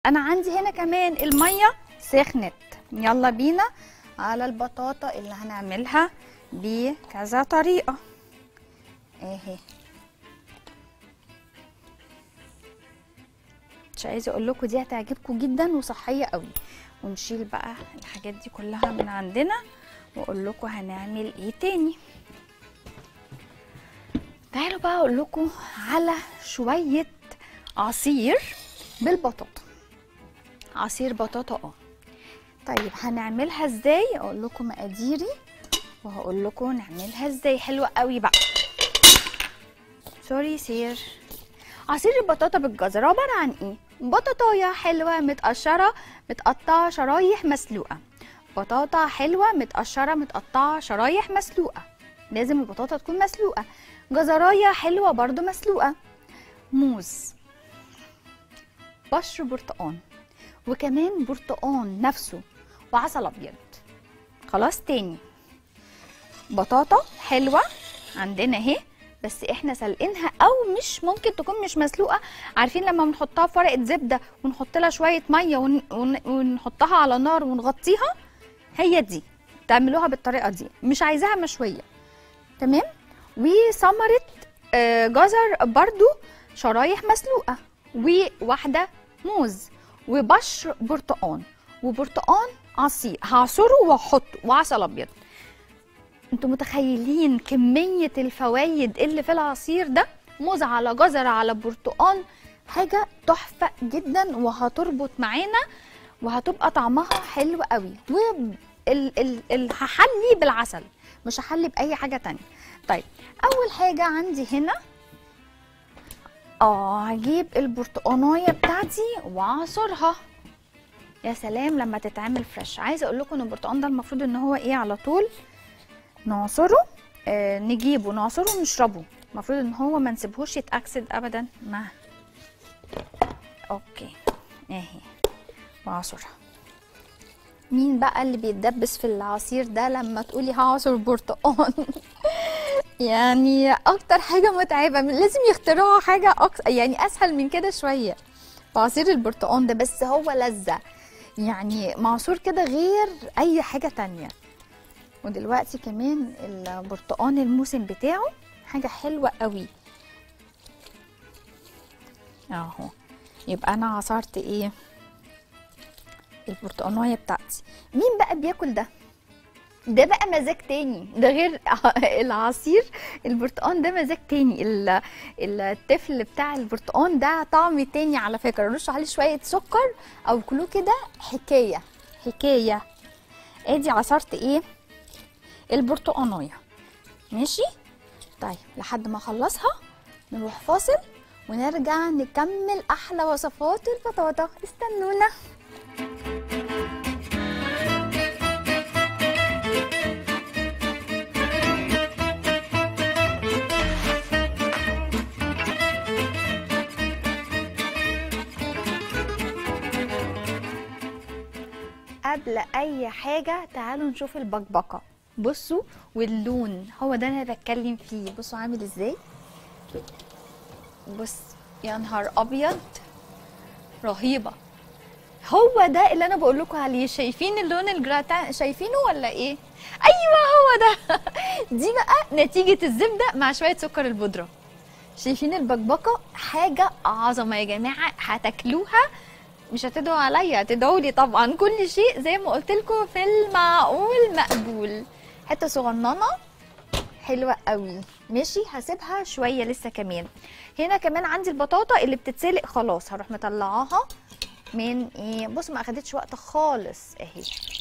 انا عندي هنا كمان الميه سخنت يلا بينا على البطاطا اللي هنعملها بكذا طريقه اهي مش عايزه اقول لكم دي هتعجبكم جدا وصحيه قوي ونشيل بقى الحاجات دي كلها من عندنا واقول لكم هنعمل ايه تاني تعالوا بقى اقول لكم على شويه عصير بالبطاطا عصير بطاطا اه طيب هنعملها ازاي اقول لكم مقاديري وهقول لكم نعملها ازاي حلوه قوي بقى سوري سير عصير البطاطا بالجزر عباره عن ايه بطاطايه حلوه متقشره متقطعه شرايح مسلوقه بطاطا حلوه متقشره متقطعه شرايح مسلوقه لازم البطاطا تكون مسلوقه جزرايه حلوه برضو مسلوقه موز بشر برتقان وكمان برتقان نفسه وعسل ابيض خلاص تاني بطاطا حلوه عندنا اهي بس احنا سلقينها او مش ممكن تكون مش مسلوقه عارفين لما بنحطها في ورقه زبده ونحط لها شويه ميه ون... ون... ونحطها على نار ونغطيها هي دي تعملوها بالطريقه دي مش عايزاها مشويه تمام وثمره آه، جزر برضو شرايح مسلوقه وواحده موز وبشر برتقان وبرتقان عصير هعصره واحطه وعسل ابيض انتوا متخيلين كميه الفوائد اللي في العصير ده موز على جزر على برتقان حاجه تحفه جدا وهتربط معانا وهتبقى طعمها حلو قوي وهحلي بالعسل مش هحلي باي حاجه تانية طيب اول حاجه عندي هنا اه هجيب البرتقانايه بتاعتي واعصرها يا سلام لما تتعمل فريش عايزه اقول لكم ان البرتقان ده المفروض ان هو ايه على طول نعصره آه نجيبه نعصره ونشربه المفروض ان هو ما نسيبهوش يتاكسد ابدا مع اوكي اهي واعصرها مين بقى اللي بيتدبس في العصير ده لما تقولي هعصر برتقان يعني اكتر حاجه متعبه لازم يخترعوا حاجه أكتر يعني اسهل من كده شويه في عصير البرتقان ده بس هو لذة يعني معصور كده غير اي حاجه تانية ودلوقتي كمان البرتقان الموسم بتاعه حاجه حلوه قوي اهو يبقى انا عصرت ايه البرتقانايه بتاعتي مين بقى بياكل ده ده بقى مزاج تاني ده غير العصير البرتقان ده مزاج تاني ال- التفل بتاع البرتقان ده طعم تاني على فكره رش عليه شويه سكر او كلوه كده حكايه حكايه ادي عصرت ايه البرتقانايه ماشي طيب لحد ما اخلصها نروح فاصل ونرجع نكمل احلى وصفات البطاطا استنونا قبل اي حاجه تعالوا نشوف البكبكه بصوا واللون هو ده اللي انا بتكلم فيه بصوا عامل ازاي بص يا نهار ابيض رهيبه هو ده اللي انا بقول لكم عليه شايفين اللون الجراتان شايفينه ولا ايه ايوه هو ده دي بقى نتيجه الزبده مع شويه سكر البودره شايفين البكبكه حاجه عظمه يا جماعه هتاكلوها مش هتدعوا عليا هتدعوا لي طبعا كل شيء زي ما قلت لكم في المعقول مقبول حته صغننه حلوه قوي ماشي هسيبها شويه لسه كمان هنا كمان عندي البطاطا اللي بتتسلق خلاص هروح مطلعاها من ايه بص ما اخدتش وقت خالص اهي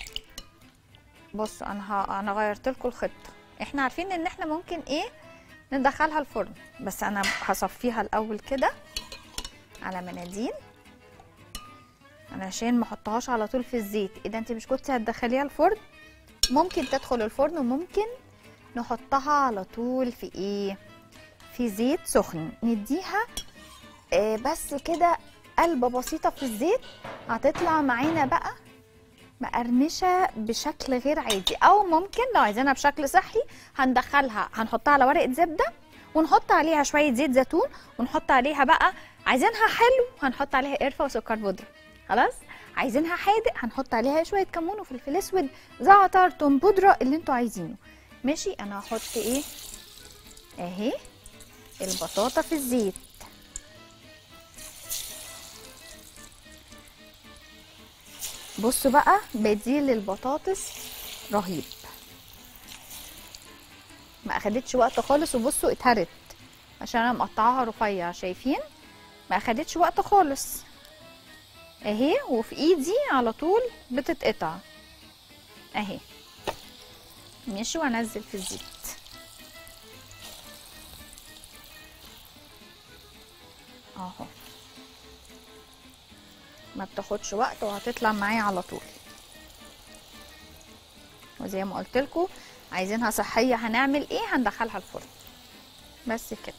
بصوا انا ه... انا غيرت لكم الخطه احنا عارفين ان احنا ممكن ايه ندخلها الفرن بس انا هصفيها الاول كده على مناديل علشان ما احطهاش على طول في الزيت اذا انت مش كنت هتدخليها الفرن ممكن تدخل الفرن وممكن نحطها على طول في ايه في زيت سخن نديها آه بس كده قلبة بسيطة في الزيت هتطلع معانا بقى مقرمشة بشكل غير عادي او ممكن لو عايزينها بشكل صحي هندخلها هنحطها على ورقة زبدة ونحط عليها شوية زيت زيتون ونحط عليها بقى عايزينها حلو هنحط عليها قرفة وسكر بودرة خلاص عايزينها حادق هنحط عليها شويه كمون وفلفل اسود زعتر توم بودره اللي انتوا عايزينه ماشي انا هحط ايه اهي البطاطا في الزيت بصوا بقى بديل البطاطس رهيب ما اخدتش وقت خالص وبصوا اتهرت عشان انا مقطعاها رفيع شايفين ما اخدتش وقت خالص اهي وفي ايدي على طول بتتقطع اهي ماشي وانزل في الزيت اهو ما بتاخدش وقت وهتطلع معايا على طول وزي ما قلت لكم عايزينها صحيه هنعمل ايه هندخلها الفرن بس كده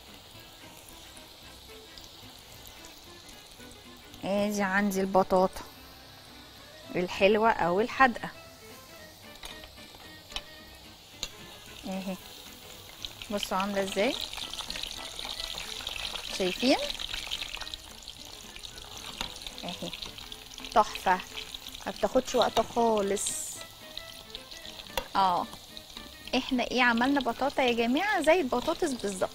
ادي عندي البطاطا الحلوه او الحادقه اهي بصوا عامله ازاي شايفين اهي تحفه ما بتاخدش وقت خالص اه احنا ايه عملنا بطاطا يا جماعه زي البطاطس بالظبط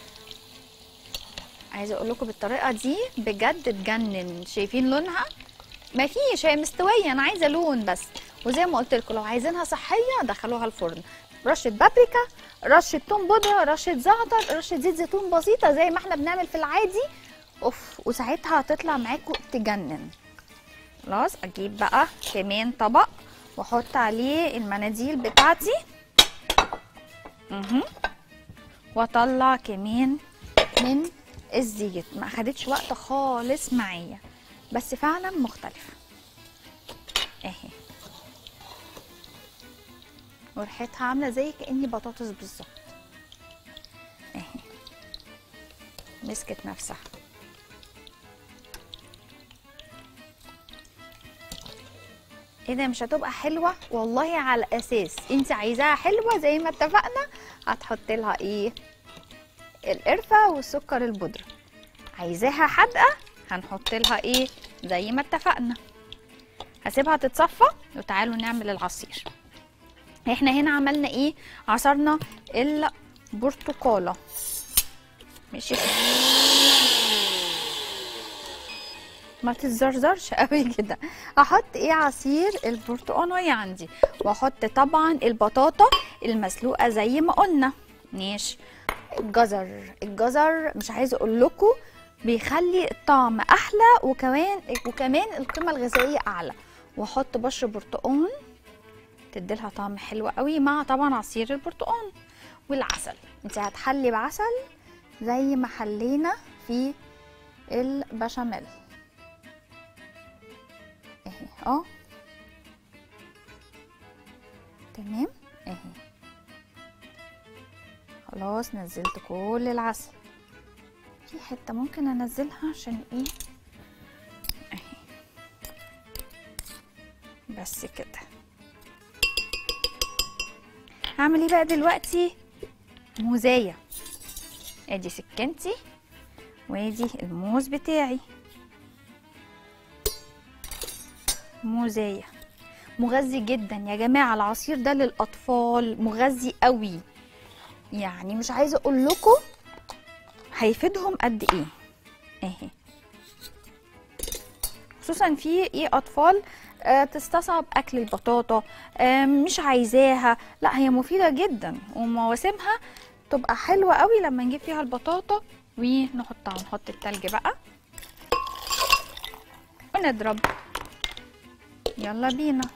عايزه اقول لكم بالطريقه دي بجد تجنن شايفين لونها ما فيش هي مستويه انا عايزه لون بس وزي ما قلت لكم لو عايزينها صحيه دخلوها الفرن رشه بابريكا رشه توم بودره رشه زعتر رشه زيت زيتون بسيطه زي ما احنا بنعمل في العادي اوف وساعتها هتطلع معاكم تجنن خلاص اجيب بقى كمان طبق واحط عليه المناديل بتاعتي اها واطلع كمان من الزيت ما اخدتش وقت خالص معايا بس فعلا مختلفه اهي وريحتها عامله زي كاني بطاطس بالظبط اهي مسكت نفسها ايه ده مش هتبقى حلوه والله على اساس انت عايزاها حلوه زي ما اتفقنا هتحط لها ايه القرفه والسكر البودره عايزاها حادقه هنحط لها ايه زي ما اتفقنا هسيبها تتصفى وتعالوا نعمل العصير احنا هنا عملنا ايه عصرنا البرتقاله ماشي ما تتزرزرش قوي كده احط ايه عصير البرتقانيه عندي واحط طبعا البطاطا المسلوقه زي ما قلنا ماشي الجزر الجزر مش عايزه اقول لكم بيخلي الطعم احلى وكمان وكمان القيمه الغذائيه اعلى واحط بشر برتقان تديلها طعم حلو قوي مع طبعا عصير البرتقان والعسل انت هتحلي بعسل زي ما حلينا في البشاميل اهي اه تمام اهي خلاص نزلت كل العسل في حته ممكن انزلها عشان ايه اهي بس كده هعمل ايه بقى دلوقتي موزايه ادي سكنتي وادي الموز بتاعي موزايه مغذي جدا يا جماعه العصير ده للاطفال مغذي قوي يعني مش عايزه اقول لكم هيفيدهم قد ايه اهي خصوصا في ايه اطفال آه تستصعب اكل البطاطا آه مش عايزاها لا هي مفيده جدا ومواسمها تبقى حلوه قوي لما نجيب فيها البطاطا ونحطها نحط التلج بقى ونضرب يلا بينا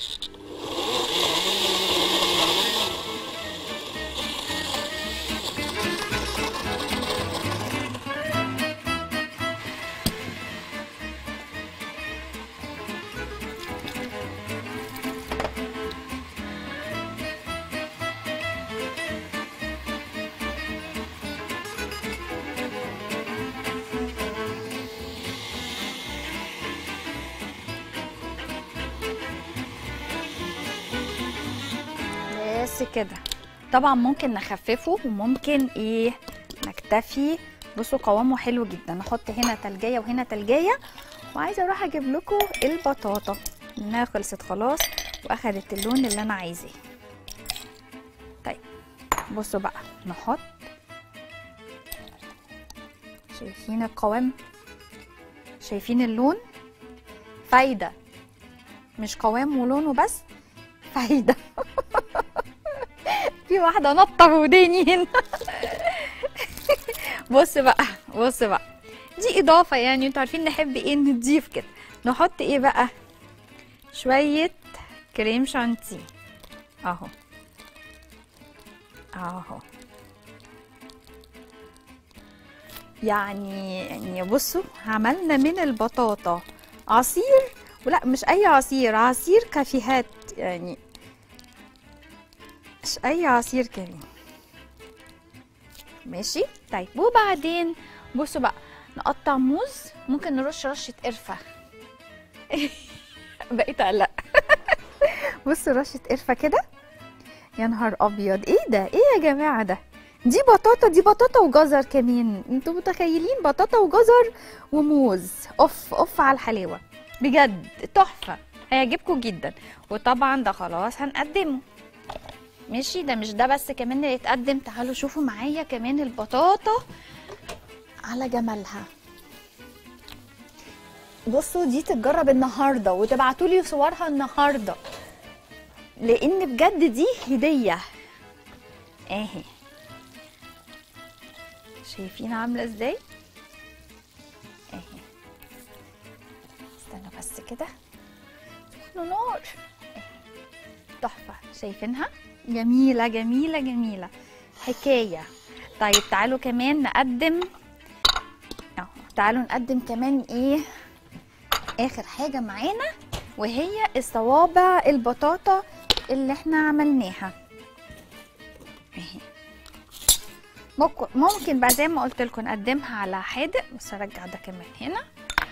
بس كده طبعا ممكن نخففه وممكن ايه نكتفي بصوا قوامه حلو جدا نحط هنا تلجية وهنا تلجية وعايزه اروح اجيب لكم البطاطا انها خلصت خلاص واخدت اللون اللي انا عايزاه طيب بصوا بقى نحط شايفين القوام شايفين اللون فايده مش قوام ولونه بس فايده في واحده نطه في وداني هنا بص بقى بص بقى دي اضافه يعني انتوا عارفين نحب ايه نضيف كده نحط ايه بقى شويه كريم شانتيه اهو اهو يعني يعني بصوا عملنا من البطاطا عصير ولا مش اي عصير عصير كافيهات يعني مش اي عصير كمان ماشي طيب وبعدين بصوا بقى نقطع موز ممكن نرش رشه قرفه بقيت اقلق بصوا رشه قرفه كده يا نهار ابيض ايه ده ايه يا جماعه ده دي بطاطا دي بطاطا وجزر كمان انتوا متخيلين بطاطا وجزر وموز اوف اوف على الحلاوه بجد تحفه هيعجبكم جدا وطبعا ده خلاص هنقدمه ماشي ده مش ده بس كمان اللي يتقدم تعالوا شوفوا معايا كمان البطاطا على جمالها بصوا دي تتجرب النهارده وتبعتوا لي صورها النهارده لان بجد دي هديه اهي شايفين عامله ازاي اهي استنوا بس كده سخنه نار أهي. تحفه شايفينها جميله جميله جميله حكايه طيب تعالوا كمان نقدم اهو تعالوا نقدم كمان ايه اخر حاجه معانا وهي الصوابع البطاطا اللي احنا عملناها اهي ممكن ممكن بقى زي ما قلت لكم نقدمها على حادق بس ارجع ده كمان هنا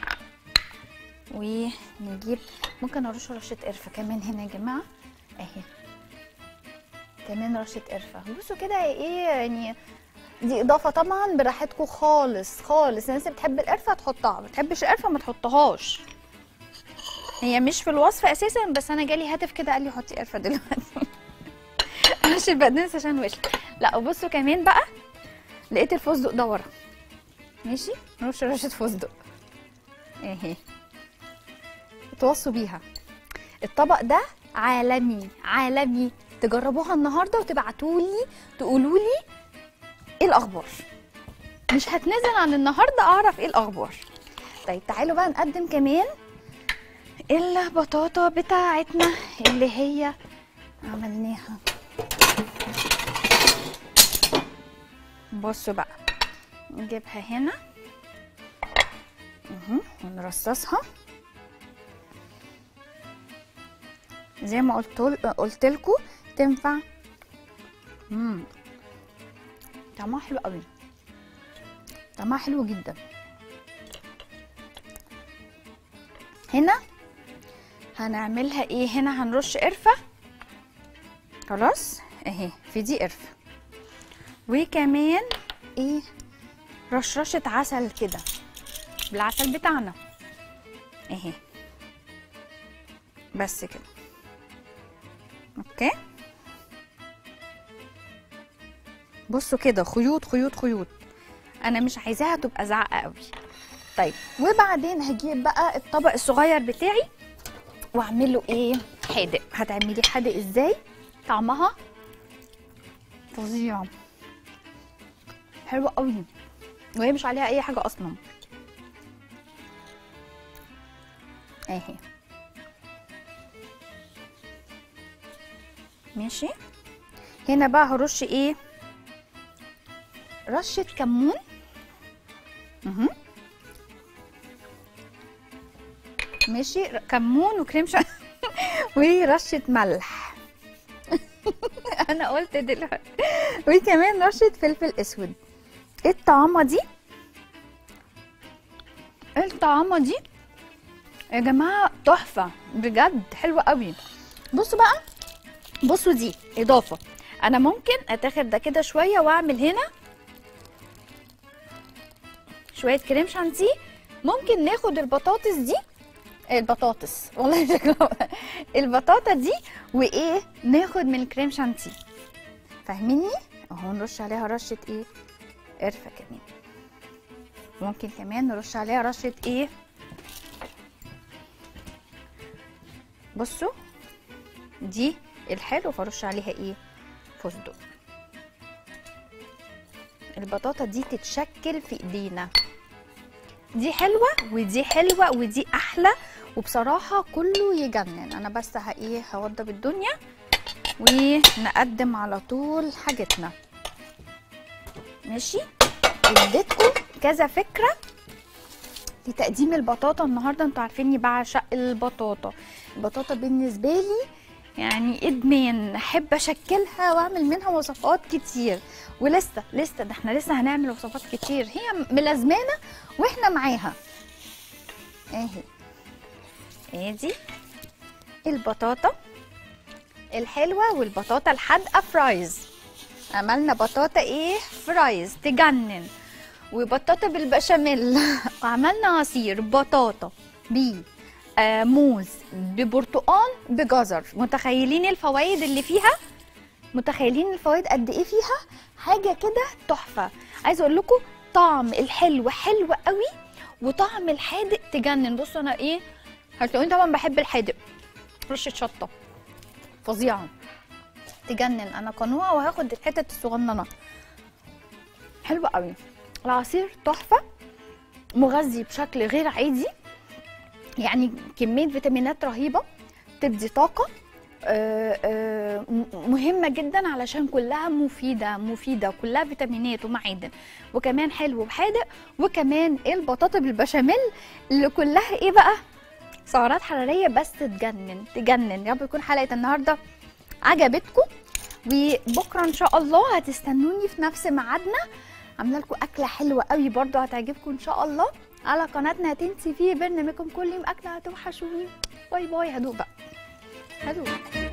ونجيب ممكن ارش رشه قرفه كمان هنا يا جماعه اهي كمان رشه قرفه بصوا كده ايه يعني دي اضافه طبعا براحتكم خالص خالص الناس اللي بتحب القرفه تحطها ما بتحبش القرفه ما تحطهاش هي مش في الوصفه اساسا بس انا جالي هاتف كده قال لي حطي قرفه دلوقتي مش البقدونس عشان وش لا وبصوا كمان بقى لقيت الفستق ده ورا ماشي نرش رشه فستق اهي اتوصوا بيها الطبق ده عالمي عالمي تجربوها النهارده وتبعتوا لي تقولوا لي ايه الاخبار مش هتنزل عن النهارده اعرف ايه الاخبار طيب تعالوا بقى نقدم كمان البطاطا بتاعتنا اللي هي عملناها بصوا بقى نجيبها هنا اهو ونرصصها زي ما قلت قلت لكم تنفع امم طعمها حلو قوي طعمها حلو جدا هنا هنعملها ايه هنا هنرش قرفه خلاص اهي في دي قرفه وكمان ايه رشرشه عسل كده بالعسل بتاعنا اهي بس كده اوكي بصوا كده خيوط خيوط خيوط انا مش عايزاها تبقى زعقه قوي طيب وبعدين هجيب بقى الطبق الصغير بتاعي واعمله ايه حادق هتعملي حادق ازاي طعمها فظيع حلوه قوي وهي مش عليها اي حاجه اصلا اهي ماشي هنا بقى هرش ايه رشه كمون اها ماشي ر- كمون وكريم شا ورشه ملح انا قلت دلوقتي وكمان رشه فلفل اسود ايه الطعامه دي ايه الطعامه دي يا جماعه تحفه بجد حلوه قوي بصوا بقى بصوا دي اضافه انا ممكن اتاخد ده كده شويه واعمل هنا شويه كريم شانتيه ممكن ناخد البطاطس دي البطاطس والله شكلها البطاطا دي وايه ناخد من الكريم شانتيه فاهميني اهو نرش عليها رشه ايه قرفه كمان ممكن كمان نرش عليها رشه ايه بصوا دي الحلو فرش عليها ايه فستق البطاطا دي تتشكل في ايدينا دي حلوه ودي حلوه ودي احلى وبصراحه كله يجنن انا بس ه- ايه هوضب الدنيا ونقدم على طول حاجتنا ماشي اديتكم كذا فكره لتقديم البطاطا النهارده انتوا عارفيني بعشق البطاطا البطاطا بالنسبه لي يعني ادمان احب اشكلها واعمل منها وصفات كتير ولسه لسه ده احنا لسه هنعمل وصفات كتير هي ملازمانا واحنا معاها اهي ادي البطاطا الحلوه والبطاطا الحادقه فرايز عملنا بطاطا ايه فرايز تجنن وبطاطا بالبشاميل وعملنا عصير بطاطا ب آه موز ببرتقال بجزر متخيلين الفوائد اللي فيها متخيلين الفوائد قد ايه فيها حاجه كده تحفه عايزه اقول لكم طعم الحلو حلو قوي وطعم الحادق تجنن بصوا انا ايه هتلاقوني طبعا بحب الحادق رشه شطه فظيعه تجنن انا قنوعه وهاخد الحتت الصغننه حلوه قوي العصير تحفه مغذي بشكل غير عادي يعني كميه فيتامينات رهيبه تدي طاقه آه، آه، م- مهمه جدا علشان كلها مفيده مفيده كلها فيتامينات ومعادن وكمان حلو وحادق وكمان البطاطا بالبشاميل اللي كلها ايه بقى سعرات حراريه بس تجنن تجنن يا رب يكون حلقه النهارده عجبتكم وبكره ان شاء الله هتستنوني في نفس ميعادنا عامله لكم اكله حلوه قوي برضو هتعجبكم ان شاء الله على قناتنا تنسي فيه برنامجكم كل يوم اكله هتوحشوني باي باي هدوء بقى هدوء